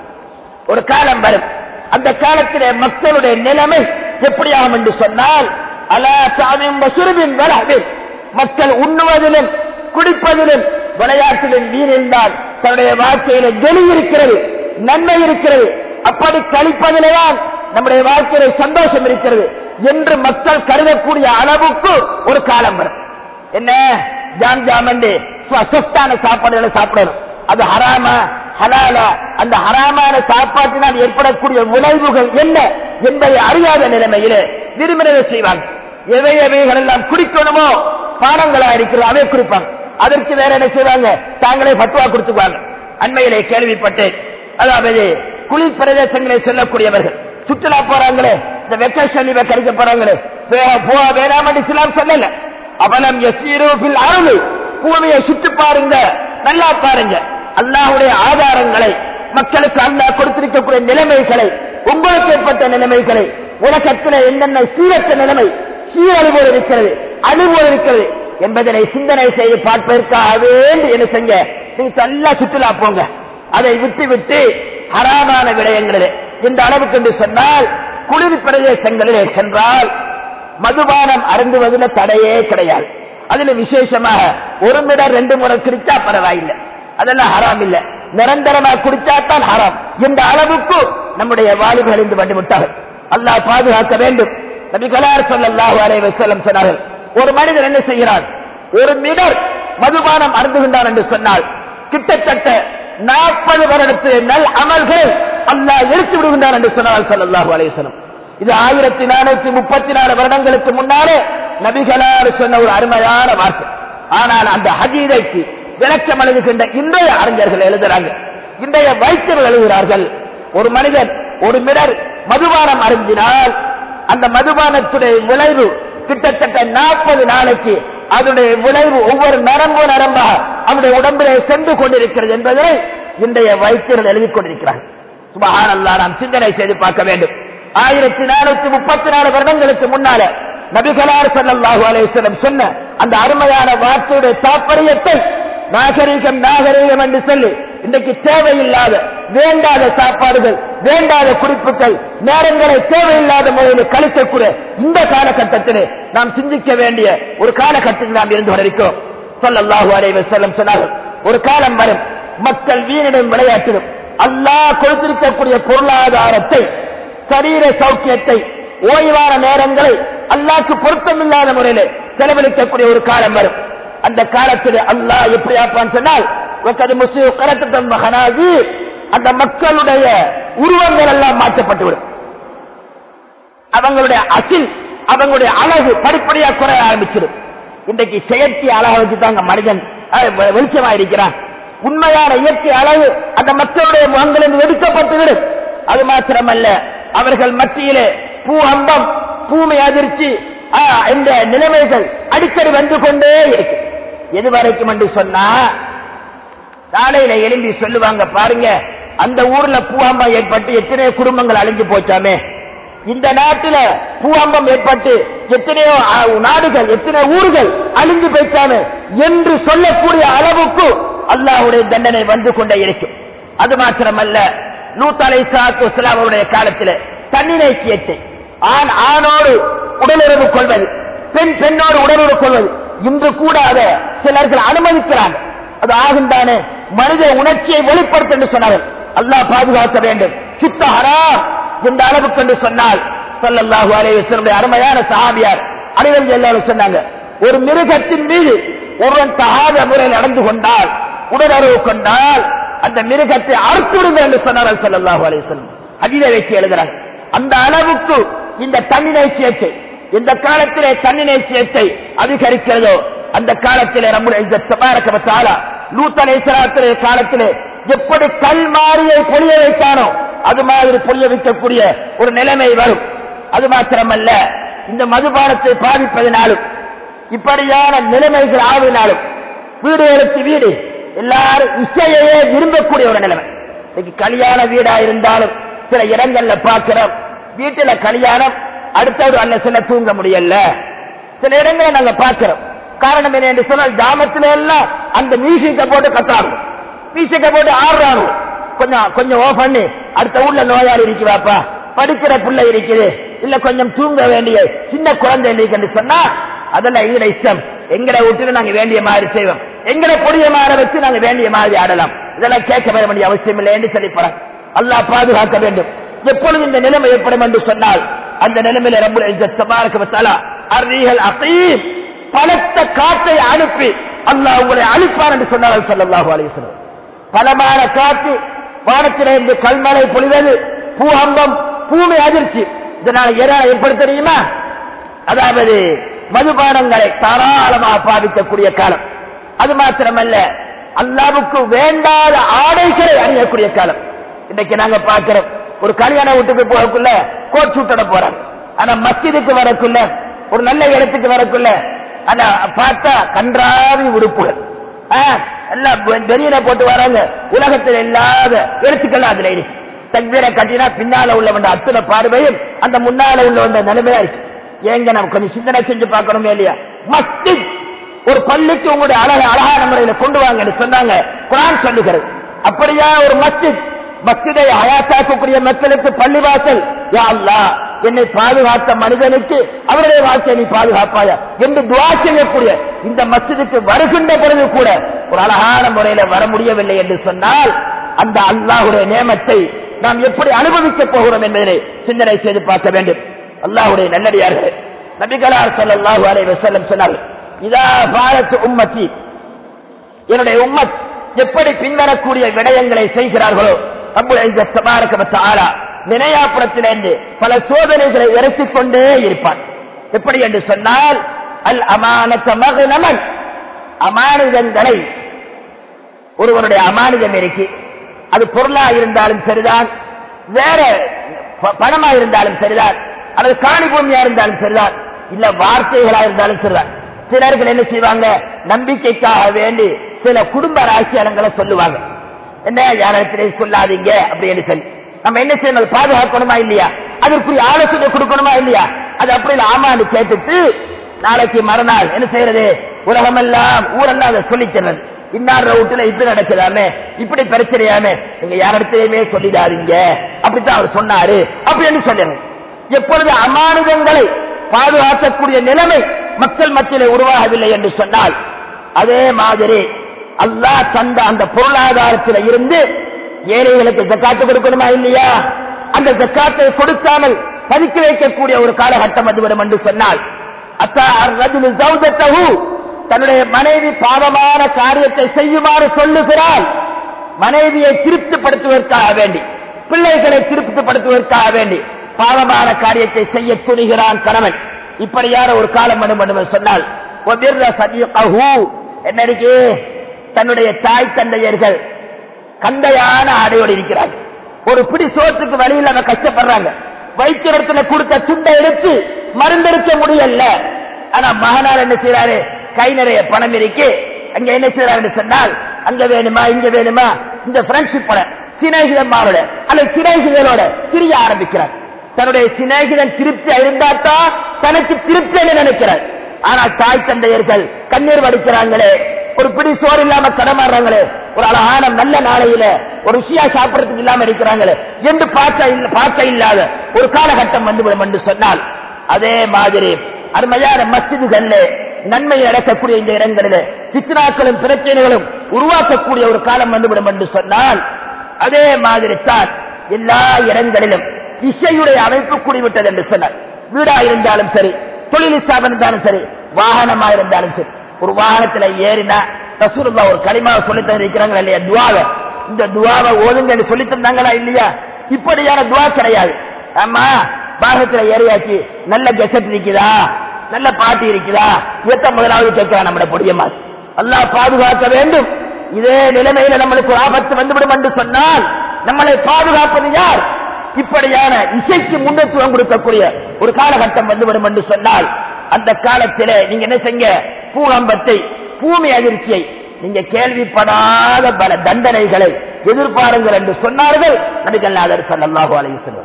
ஒரு காலம் வரும் அந்த காலத்திலே மக்களுடைய நிலைமை எப்படியாகும் என்று சொன்னால் அலா சாமியும் வசுருவின் வளவில் மக்கள் உண்ணுவதிலும் குடிப்பதிலும் விளையாட்டிலும் வீணிருந்தால் தன்னுடைய வாழ்க்கையில கெளி இருக்கிறது நன்மை இருக்கிறது அப்படி கழிப்பதிலேதான் நம்முடைய வாழ்க்கையில சந்தோஷம் இருக்கிறது என்று மக்கள் கருதக்கூடிய அளவுக்கு ஒரு காலம் வரும் என்ன ஜாம் ஜாமண்டு சொத்தான சாப்பாடுகளை சாப்பிடணும் அது ஹராமா ஹலாலா அந்த ஹராமான சாப்பாட்டினால் ஏற்படக்கூடிய விளைவுகள் என்ன என்பதை அறியாத நிலைமையிலே விரும்பினதை செய்வாங்க எவை எவைகள் எல்லாம் குடிக்கணுமோ பானங்களா இருக்கிறது அவை குடிப்பாங்க அதற்கு வேற என்ன செய்வாங்க தாங்களே பட்டுவா கொடுத்துக்குவாங்க அண்மையிலே கேள்விப்பட்டேன் அதாவது குளிர் பிரதேசங்களை சொல்லக்கூடியவர்கள் சுற்றுலா போறாங்களே இந்த வெக்கேஷன் இவ கிடைக்க போறாங்களே வே- போ வேணாம் என்று இஸ்லாம் சொல்லல அவலம் எசீரோபில் அருள் பூமியை சுற்றி பாருங்க நல்லா பாருங்க அல்லாஹுடைய ஆதாரங்களை மக்களுக்கு அல்லாஹ் கொடுத்திருக்கக்கூடிய நிலைமைகளை உங்களுக்கு ஏற்பட்ட நிலைமைகளை உலகத்தில் என்னென்ன சீரற்ற நிலைமை சீரழிவோடு இருக்கிறது அழிவோடு இருக்கிறது என்பதனை சிந்தனை செய்து பார்ப்பதற்காக வேண்டி என்ன செஞ்ச நீங்க நல்லா சுற்றுலா போங்க அதை விட்டு விட்டு ஹராமான விடயங்களிலே இந்த அளவுக்கு என்று சொன்னால் குளிர் பிரதேசங்களிலே சென்றால் மதுபானம் அருந்துவதில் தடையே கிடையாது அதுல விசேஷமாக ஒரு முறை ரெண்டு முறை குடிச்சா பரவாயில்லை அதெல்லாம் ஹராம் இல்ல நிரந்தரமா குடிச்சாத்தான் ஹராம் இந்த அளவுக்கு நம்முடைய வாலிபர்கள் இருந்து வந்து விட்டார்கள் அல்லாஹ் பாதுகாக்க வேண்டும் நபி கலார் சொல்லல்லாஹு அலைஹி வஸல்லம் சொன்னார்கள் ஒரு மனிதன் என்ன செய்கிறான் ஒரு மிடர் மதுபானம் அருந்துகின்றான் என்று சொன்னால் கிட்டத்தட்ட நாற்பது வருடத்து நல் அமல்கள் அல்லாஹ் எடுத்து விடுகின்றான் என்று சொன்னால் சொல்லல்லாஹு அலைஹி வஸல்லம் இது ஆயிரத்தி நானூத்தி முப்பத்தி நாலு வருடங்களுக்கு முன்னாலே நபிகளார் சொன்ன ஒரு அருமையான வார்த்தை ஆனால் அந்த ஹதீதைக்கு விளக்கம் எழுதுகின்ற இன்றைய அறிஞர்கள் எழுதுறாங்க இன்றைய வைத்தியர்கள் எழுதுகிறார்கள் ஒரு மனிதன் ஒரு மிடர் மதுபானம் அருந்தினால் அந்த மதுபானத்துடைய விளைவு கிட்டத்தட்ட நாற்பது நாளைக்கு அதனுடைய விளைவு ஒவ்வொரு நரம்பு நரம்பாக அவருடைய உடம்பிலே சென்று கொண்டிருக்கிறது என்பதை இன்றைய வைத்தியர்கள் எழுதிக் கொண்டிருக்கிறார்கள் சுபஹானல்லா நாம் சிந்தனை செய்து பார்க்க வேண்டும் ஆயிரத்தி நானூத்தி முப்பத்தி நாலு வருடங்களுக்கு முன்னால நபிகளார் ஸல்லல்லாஹு அலைஹி வஸல்லம் சொன்ன அந்த அருமையான வார்த்தையுடைய தாற்பயத்தை நாகரீகம் நாகரீகம் என்று சொல்லி இன்றைக்கு தேவையில்லாத வேண்டாத சாப்பாடுகள் வேண்டாத குறிப்புகள் நேரங்களை தேவையில்லாத முறையில் கழிக்கக்கூடிய இந்த காலகட்டத்திலே நாம் சிந்திக்க வேண்டிய ஒரு காலகட்டத்தில் நாம் இருந்து கொண்டிருக்கிறோம் ஸல்லல்லாஹு அலைஹி வஸல்லம் சொன்னார்கள் ஒரு காலம் வரும் மக்கள் வீணிடம் விளையாட்டிடும் அல்லாஹ் கொடுத்திருக்கக்கூடிய பொருளாதாரத்தை சரீர சௌக்கியத்தை ஓய்வான நேரங்களை அல்லாக்கு பொருத்தமில்லாத முறையில் செலவழிக்கக்கூடிய ஒரு காலம் வரும் அந்த காலத்தில் அல்லாஹ் எப்படி ஆப்பான்னு சொன்னால் ஒக்கது முஸ்லிம் கரத்தம் மகனாகி அந்த மக்களுடைய உருவங்கள் எல்லாம் மாற்றப்பட்டுவிடும் அவங்களுடைய அசில் அவங்களுடைய அழகு படிப்படியா குறைய ஆரம்பிச்சிடும் இன்றைக்கு செயற்கை அழகை வச்சு தாங்க மனிதன் வெளிச்சமா இருக்கிறான் உண்மையான இயற்கை அழகு அந்த மக்களுடைய முகங்களில் எடுக்கப்பட்டுவிடும் அது மாத்திரமல்ல அவர்கள் மத்தியிலே பூ அம்பம் பூமி அதிர்ச்சி ஆ, இந்த நிலைமைகள் அடிக்கடி வந்து கொண்டே இருக்கு எது வரைக்கும் என்று சொன்னா காலையில எழும்பி சொல்லுவாங்க பாருங்க அந்த ஊர்ல பூவம்பம் ஏற்பட்டு எத்தனையோ குடும்பங்கள் அழிஞ்சு போச்சாமே இந்த நாட்டுல பூவம்பம் ஏற்பட்டு எத்தனையோ ஆ, நாடுகள் எத்தனையோ ஊர்கள் அழிஞ்சு போய்ச்சாமே என்று சொல்லக்கூடிய அளவுக்கு அல்லாஹ்வுடைய தண்டனை வந்து கொண்டே இருக்கும் அது மாத்திரமல்ல லூத் அலை சாத்து அவருடைய காலத்தில் தண்ணீரை கேட்டு ஆண் ஆணோடு உடலுறவு கொள்வது பெண் பெண்ணோடு உடலுறவு கொள்வது இன்று கூட அதை சிலர்கள் அனுமதிக்கிறாங்க அது ஆகுந்தானே மனித உணர்ச்சியை வெளிப்படுத்த என்று சொன்னார்கள் அல்லாஹ் பாதுகாக்க வேண்டும் சுத்த ஹராம் இந்த அளவுக்கு என்று சொன்னால் ஸல்லல்லாஹு அலைஹி வஸல்லம் அருமையான சஹாபியார் அனைவரும் எல்லாரும் சொன்னாங்க ஒரு மிருகத்தின் மீது ஒருவன் தகாத முறையில் நடந்து கொண்டால் உடலுறவு கொண்டால் அந்த மிருகத்தை அறுத்துடுங்க என்று சொன்னார்கள் ஸல்லல்லாஹு அலைஹி வஸல்லம் அதிலே வச்சு எழுதுறாங்க அந்த அளவுக்கு இந்த தன்னிலை சேர்க்கை இந்த காலத்திலே தன்னிலை சேர்க்கை அதிகரிக்கிறதோ அந்த காலத்திலே நம்முடைய இந்த தபாரக்கமத்தால லூத்தனை காலத்திலே எப்படி கல் மாறியை பொழிய வைத்தானோ அது மாதிரி பொழிய வைக்கக்கூடிய ஒரு நிலைமை வரும் அது மாத்திரமல்ல இந்த மதுபானத்தை பாதிப்பதனாலும் இப்படியான நிலைமைகள் ஆவதனாலும் வீடு எடுத்து வீடு எல்லாரும் இசையையே விரும்பக்கூடிய ஒரு நிலைமை இன்னைக்கு கல்யாண வீடா இருந்தாலும் சில இடங்கள்ல பார்க்கிறோம் வீட்டுல கல்யாணம் அடுத்தது அல்ல சில தூங்க முடியல சில இடங்களை நாங்க பார்க்கிறோம் காரணம் என்ன என்று சொன்னால் கிராமத்துல எல்லாம் அந்த மியூசிக்கை போட்டு கத்தாங்க மியூசிக்கை போட்டு ஆடுறாங்க கொஞ்சம் கொஞ்சம் ஓ பண்ணி அடுத்த ஊர்ல நோயாளி இருக்குவாப்பா படிக்கிற பிள்ளை இருக்குது இல்ல கொஞ்சம் தூங்க வேண்டிய சின்ன குழந்தை இருக்குன்னு சொன்னா அதெல்லாம் எங்கட இஷ்டம் எங்கட வீட்டுல நாங்க வேண்டிய மாதிரி செய்வோம் எங்கட பொடிய மாற வச்சு நாங்க வேண்டிய மாதிரி ஆடலாம் இதெல்லாம் கேட்க வர வேண்டிய அவசியம் இல்லை என்று சொல்லி போறாங்க அல்லாஹ் பாதுகாக்க வேண்டும் எப்பொழுது இந்த நிலைமை ஏற்படும் என்று சொன்னால் அந்த நிலைமையில ரொம்ப அறிகள் அசீம் பலத்த காற்றை அனுப்பி அல்லாஹ் உங்களை அழிப்பார் என்று சொன்னார்கள் சொல்லல்லாஹு அலிஸ்வரம் பலமான காற்று வானத்திலிருந்து கல்மலை பொழிவது பூ அம்பம் பூமி அதிர்ச்சி இதனால் எதா எப்படி தெரியுமா அதாவது மதுபானங்களை தாராளமாக பாதிக்கக்கூடிய காலம் அது மாத்திரமல்ல அல்லாவுக்கு வேண்டாத ஆடைகளை அணியக்கூடிய காலம் இன்னைக்கு நாங்க பார்க்கிறோம் ஒரு கல்யாண வீட்டுக்கு போகக்குள்ள கோட் சூட்டட போறாங்க ஆனா மஸ்ஜிதுக்கு வரக்குள்ள ஒரு நல்ல இடத்துக்கு வரக்குள்ள ஆனா பார்த்தா கன்றாவி உடுப்புகள் ஆ, எல்லாம் வெளியில போட்டு வராங்க உலகத்தில் இல்லாத எழுத்துக்கள் அதுல இருக்கு தக்பீரை கட்டினா பின்னால உள்ளவன் அத்தனை பார்வையும் அந்த முன்னால உள்ளவன் நிலைமையாயிடுச்சு ஏங்க நம்ம கொஞ்சம் சிந்தனை செஞ்சு பார்க்கணுமே இல்லையா மஸ்ஜித் ஒரு பள்ளிக்கு உங்களுடைய அழக அழகான முறையில கொண்டு வாங்கன்னு சொன்னாங்க குரான் சொல்லுகிறது அப்படியா ஒரு மஸ்ஜித் மஸ்ஜிதை அயாத்தாக்கக்கூடிய மக்களுக்கு பள்ளிவாசல் யா அல்லாஹ் என்னை பாதுகாத்த மனிதனுக்கு அவருடைய வாழ்க்கையை நீ பாதுகாப்பாயா என்று துவா செய்யக்கூடிய இந்த மஸ்ஜிதுக்கு வருகின்ற பொழுது கூட ஒரு அழகான முறையில வர முடியவில்லை என்று சொன்னால் அந்த அல்லாஹுடைய நேமத்தை நாம் எப்படி அனுபவிக்க போகிறோம் என்பதை சிந்தனை செய்து பார்க்க வேண்டும் அல்லாஹுடைய நல்லடியார்கள் நபிகளார் ஸல்லல்லாஹு அலைஹி வஸல்லம் சொன்னார்கள் இதா பாரத் உம்மத்தி என்னுடைய உம்மத் எப்படி பின்வரக்கூடிய விடயங்களை செய்கிறார்களோ ரப்புல் இஸ்ஸத் தபாரக வ தஆலா வினையாப்புறத்திலிருந்து பல சோதனைகளை இறக்கிக் கொண்டே இருப்பான் எப்படி என்று சொன்னால் அல் அமானத்த மகனமன் அமானிதங்களை ஒருவனுடைய அமானிதம் இருக்கு அது பொருளா இருந்தாலும் சரிதான் வேற ப- பணமா இருந்தாலும் சரிதான் அல்லது காணி பூமியா இருந்தாலும் சரிதான் இல்ல வார்த்தைகளா இருந்தாலும் சரிதான் சிலர்கள் என்ன செய்வாங்க நம்பிக்கைக்காக வேண்டி சில குடும்ப ராசியாளங்களை சொல்லுவாங்க என்ன யாரிடத்திலே சொல்லாதீங்க அப்படின்னு சொல்லி நம்ம என்ன செய்யணும் அதை பாதுகாக்கணுமா இல்லையா அதற்குரிய ஆலோசனை கொடுக்கணுமா இல்லையா அது அப்படி இல்ல, ஆமான்னு கேட்டுட்டு நாளைக்கு மறுநாள் என்ன செய்யறது உலகமெல்லாம் ஊரெல்லாம் அதை சொல்லிக்கிறது இன்னார் ரவுட்டுல இப்படி நடக்குதாமே இப்படி பிரச்சனையாமே நீங்க யாரிடத்திலுமே சொல்லிடாதீங்க அப்படித்தான் அவர் சொன்னாரு அப்படின்னு சொல்லணும் எப்பொழுது அமானுதங்களை பாதுகாக்கக்கூடிய நிலைமை மக்கள் மத்தியிலே உருவாகவில்லை என்று சொன்னால் அதே மாதிரி அல்லாஹ் தந்த அந்த பொருளாதாரத்தில் இருந்து ஏழைகளுக்கு ஜக்காத்து கொடுக்கணுமா இல்லையா அந்த ஜக்காத்தை கொடுக்காமல் பதுக்கி வைக்கக்கூடிய ஒரு காலகட்டம் வந்துவிடும் என்று சொன்னால் அத்தா அர்ரஜுலு ஜௌஜத்தஹு தன்னுடைய மனைவி பாவமான காரியத்தை செய்யுமாறு சொல்லுகிறாள் மனைவியை திருப்திப்படுத்துவதற்காக வேண்டி பிள்ளைகளை திருப்திப்படுத்துவதற்காக வேண்டி பாவமான காரியத்தை செய்ய துணிகிறான் கணவன் இப்படியான ஒரு காலம் வேண்டும் என்று சொன்னால் ஒபிர்ர சதீகஹு என்ன இருக்கு தன்னுடைய தாய் தந்தையர்கள் கந்தையான ஆடையோடு இருக்கிறாங்க ஒரு பிடி சோத்துக்கு வழியில் அவங்க கஷ்டப்படுறாங்க வைத்தியத்துல கொடுத்த சுண்டை எடுத்து மருந்தெடுக்க முடியல ஆனா மகனார் என்ன செய்யறாரு கை நிறைய பணம் இருக்கு அங்க என்ன செய்யறாரு சொன்னால் அங்க வேணுமா இங்க வேணுமா இந்த ஃப்ரெண்ட்ஷிப்போட சிநேகிதமாரோட அல்லது சிநேகிதனோட திரிய ஆரம்பிக்கிறார் தன்னுடைய சிநேகிதன் திருப்தி இருந்தாத்தான் தனக்கு திருப்தி என்று நினைக்கிறார் ஆனால் தாய் தந்தையர்கள் கண்ணீர் வடிக்கிறாங்களே ஒரு பிடி சோறு இல்லாம கடமாடுறாங்களே ஒரு அழகான நல்ல நாளையில ஒரு ருசியா சாப்பிடறதுக்கு இல்லாம இருக்கிறாங்களே என்று பார்க்க இல்ல பார்க்க இல்லாத ஒரு காலகட்டம் வந்துவிடும் என்று சொன்னால் அதே மாதிரி அருமையான மஸ்ஜிதுகள்ல நன்மை நடக்கக்கூடிய இந்த இடங்களில் சித்ராக்களும் பிரச்சனைகளும் உருவாக்கக்கூடிய ஒரு காலம் வந்துவிடும் என்று சொன்னால் அதே மாதிரி தான் எல்லா இடங்களிலும் இசையுடைய அமைப்பு கூடிவிட்டது என்று சொன்னார் வீடா இருந்தாலும் சரி தொழில் ஸ்தாபனம் இருந்தாலும் சரி வாகனமா இருந்தாலும் சரி ஒரு வாகனத்துல ஏறினா ரசூலுல்லாஹ் ஒரு களிமாவை சொல்லி தந்திருக்கிறாங்க இல்லையா துவாவை இந்த துவாவை ஓதுங்க என்று சொல்லி தந்தாங்களா இல்லையா இப்படியான துவா கிடையாது ஆமா வாகனத்துல ஏறியாச்சு நல்ல கெசட் இருக்குதா நல்ல பாட்டு இருக்குதா எத்த முதலாவது கேட்கிறான் நம்முடைய பொடியம்மா அல்லாஹ் பாதுகாக்க வேண்டும் இதே நிலைமையில நம்மளுக்கு ஒரு ஆபத்து வந்துவிடும் என்று சொன்னால் நம்மளை பாதுகாப்பது யார் இப்படியான இசைக்கு முன்னத்துவம் கொடுக்கக்கூடிய ஒரு காலகட்டம் வந்துவிடும் என்று சொன்னால் அந்த காலத்திலே நீங்க என்ன செய்ய பூகம்பத்தை பூமி அதிர்ச்சியை நீங்க கேள்விப்படாத பல தண்டனைகளை எதிர்பாருங்கள் என்று சொன்னார்கள் நபிகள் நாதர் சல்லாஹூ அலைஹி வஸல்லம்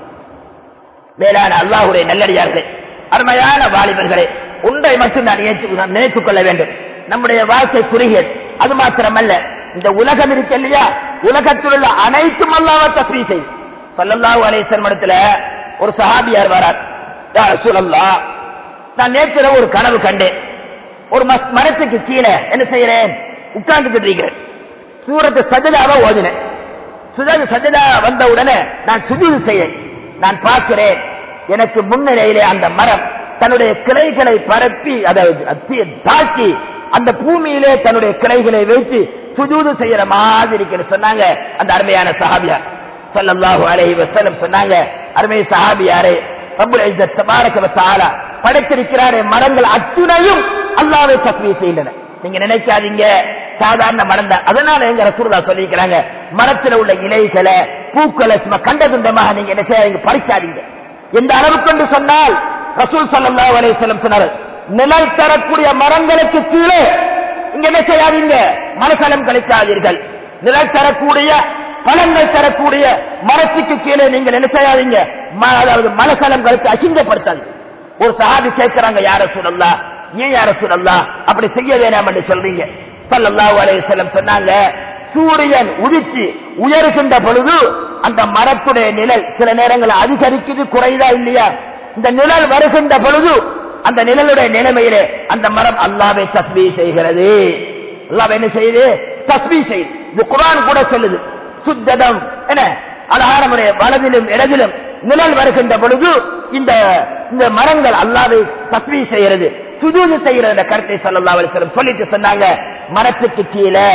மேலான அல்லாஹுடைய நல்லடியார்களே அருமையான வாலிபர்களே ஒன்றை மட்டும் நான் ஏற்று- நாம் நினைத்துக் கொள்ள வேண்டும் நம்முடைய வாழ்க்கை குறுகியது அது மாத்திரமல்ல இந்த உலகம் இருக்கு இல்லையா உலகத்தில் உள்ள அனைத்தும் அல்லாவ தஸ்மீ செய்யும் சல்லல்லாஹு அலைஹி இடத்துல ஒரு சஹாபியார் வரார் யா ரசூலல்லாஹ், நான் நேற்று ஒரு கனவு கண்டேன் ஒரு மஸ்- மரத்துக்கு கீழே என்ன செய்யறேன் உட்கார்ந்துட்டு இருக்கிறேன் சூரத்து சஜதாவை ஓதினேன் சுஜது சஜதா வந்த உடனே நான் சுஜூது செய்ய நான் பார்க்கிறேன் எனக்கு முன்னிலையிலே அந்த மரம் தன்னுடைய கிளைகளை பரப்பி அதாவது அத்தி- தாக்கி அந்த பூமியிலே தன்னுடைய கிளைகளை வைத்து சுஜூது செய்யற மாதிரி இருக்குன்னு சொன்னாங்க அந்த அருமையான சஹாபியார் ஸல்லல்லாஹு அலைஹி வஸல்லம் சொன்னாங்க அருமை சஹாபியாரே ரப்புல் இஸ்ஸத் தபாரக வ தஆலா படைத்திருக்கிறாரே மரங்கள் அத்துணையும் அல்லாஹ்வை தக்பீர் செய்கின்றன நீங்க நினைக்காதீங்க சாதாரண மரம் தான் அதனால எங்க ரசூலுல்லாஹ் சொல்லியிருக்கிறாங்க மரத்துல உள்ள இலைகளை பூக்களை சும்மா கண்ட துண்டமாக நீங்க என்ன செய்யாதீங்க பறிக்காதீங்க எந்த அளவுக்கு என்று சொன்னால் ரசூல் ஸல்லல்லாஹு அலைஹி வஸல்லம் சொன்னார் நிழல் தரக்கூடிய மரங்களுக்கு கீழே இங்க என்ன செய்யாதீங்க மனசலம் கழிக்காதீர்கள் நிழல் தரக்கூடிய பழங்கள் தரக்கூடிய மரத்துக்கு கீழே நீங்கள் என்ன செய்யாதீங்க ம- அதாவது மனசலம் கழித்து அசிங்கப்படுத்தாதீங்க ஒரு சஹாபி கேட்கிறாங்க யார சொல்லலா ஏன் யார சொல்லலா அப்படி செய்ய வேணாம் என்று சொல்றீங்க ஸல்லல்லாஹு அலைஹி வஸல்லம் சொன்னாங்க சூரியன் உதிச்சு உயருகின்ற பொழுது அந்த மரத்துடைய நிழல் சில நேரங்கள் அதிகரிக்குது குறைதா இல்லையா இந்த நிழல் வருகின்ற பொழுது அந்த நிழலுடைய நிலைமையிலே அந்த மரம் அல்லாவை தஸ்மீ செய்கிறது அல்லாஹ் என்ன செய்யுது தஸ்மீ செய்யுது இது குர்ஆன் கூட சொல்லுது சுத்ததம் என்ன அழகான முறைய வலதிலும் இடதிலும் நிழல் வருகின்ற பொழுது இந்த இந்த மரங்கள் அல்லாவை தஸ்மீ செய்கிறது சுஜூது செய்கிற அந்த கருத்தை ஸல்லல்லாஹு அலைஹி வஸல்லம் சொல்லிட்டு சொன்னாங்க மரத்துக்கு கீழே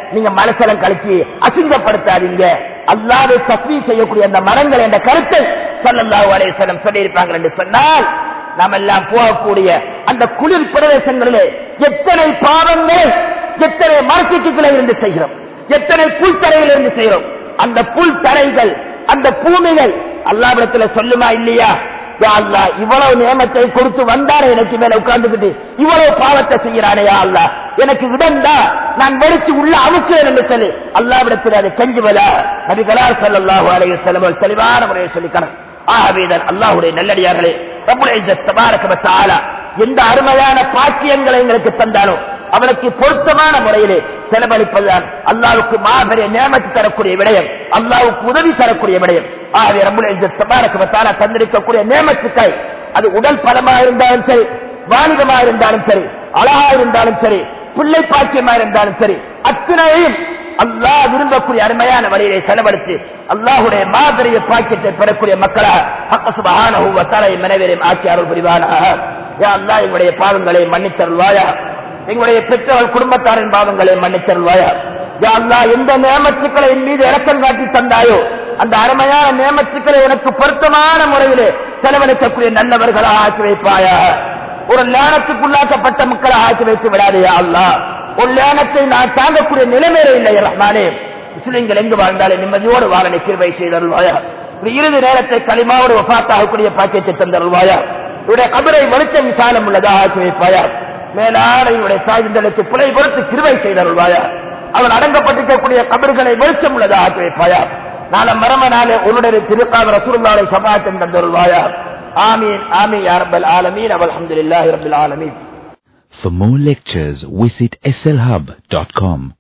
நீங்க மனசலம் கழிச்சு அசிங்கப்படுத்தாதீங்க அல்லாவை தஸ்மீ செய்யக்கூடிய அந்த மரங்கள் என்ற கருத்தை சல்லல்லாஹு அலைஹி வஸல்லம் சொல்லியிருப்பாங்க என்று சொன்னால் நாம் எல்லாம் போகக்கூடிய அந்த குளிர் பிரதேசங்களிலே எத்தனை பாவங்களை எத்தனை மார்க்கெட்டுகளை இருந்து செய்கிறோம் எத்தனை புல் தரையில் இருந்து செய்கிறோம் அந்த புல் தரைகள் அந்த பூமிகள் அல்லாவிடத்துல சொல்லுமா இல்லையா யா அல்லா இவ்வளவு நியமத்தை கொடுத்து வந்தாரே எனக்கு மேல உட்கார்ந்துகிட்டு இவ்வளவு பாவத்தை செய்யறானே யா அல்லா எனக்கு இடம்டா நான் வெடிச்சு உள்ள அமுக்கிறேன் என்று சொல்லி அல்லாவிடத்தில் அதை கெஞ்சுவதா நபிகளா சல்லாஹூ அலைய செலவல் தெளிவான முறையை சொல்லிக்கிறேன் ஆகவேதான் அல்லாஹுடைய நல்லடியார்களே ரப்புல் இஸ்ஸத் தபாரக வ தஆலா எந்த அருமையான பாக்கியங்களை எங்களுக்கு தந்தானோ அவனுக்கு பொருத்தமான முறையிலே செலவழிப்பதுதான் அல்லாவுக்கு மாபெரிய நியமத்து தரக்கூடிய விடயம் அல்லாவுக்கு உதவி தரக்கூடிய விடயம் ஆகவே ரப்புல் இஸ்ஸத் தபாரக வ தஆலா தந்திருக்கக்கூடிய நியமத்துக்கள் அது உடல் பலமா இருந்தாலும் சரி வாலிபமா இருந்தாலும் சரி அழகா இருந்தாலும் சரி பிள்ளை பாக்கியமா இருந்தாலும் சரி அத்தனையும் அல்லாஹ் விரும்பக்கூடிய அருமையான வழியிலே செலவழித்து அல்லாஹுடைய மாபெரிய பாக்கியத்தை பெறக்கூடிய மக்களா சுபஹானஹு வ தஆலா மனைவரையும் ஆக்கி அருள் புரிவானாக யா அல்லாஹ் எங்களுடைய பாவங்களை மன்னித்தருள்வாயா எங்களுடைய பெற்றோர்கள் குடும்பத்தாரின் பாவங்களை மன்னித்தருள்வாயா யா அல்லாஹ் எந்த நியமத்துக்களை என் மீது இறக்கம் காட்டி தந்தாயோ அந்த அருமையான நியமத்துக்களை எனக்கு பொருத்தமான முறையிலே செலவழிக்கக்கூடிய நல்லவர்களாக ஆக்கி வைப்பாயா ஒரு லேனத்துக்குள்ளாக்கப்பட்ட மக்களை ஆக்கி வைத்து விடாதே அல்லா ஒரு லேனத்தை நான் தாங்கக்கூடிய நிலைமையில இல்லை ரஹ்மானே முஸ்லிம்கள் எங்கு வாழ்ந்தாலும் நிம்மதியோடு வாழ கிருபை செய்தருள்வாயா ஒரு இறுதி நேரத்தை களிமாவோடு ஒப்பாத்தாகக்கூடிய பாக்கியத்தை தந்தருள்வாயா இவருடைய கபரை வெளிச்சம் விசாலம் உள்ளதா ஆக்கி வைப்பாயா மேலான இவருடைய சாய்ந்தலுக்கு பிழை பொறுத்து கிருபை செய்தருள்வாயா அவள் அடங்கப்பட்டிருக்கக்கூடிய கபர்களை வெளிச்சம் உள்ளதா ஆக்கி வைப்பாயா நாளை மரம நாளே உன்னுடைய திருக்காத ரசூலுல்லாவை சபாத்தம் தந்தருள்வாயா ஆமீன் ஆமீன் யா ரப்பல் ஆலமீன் அல்ஹம்துலில்லாஹி ரப்பில் ஆலமீன் For more lectures, visit slhub.com.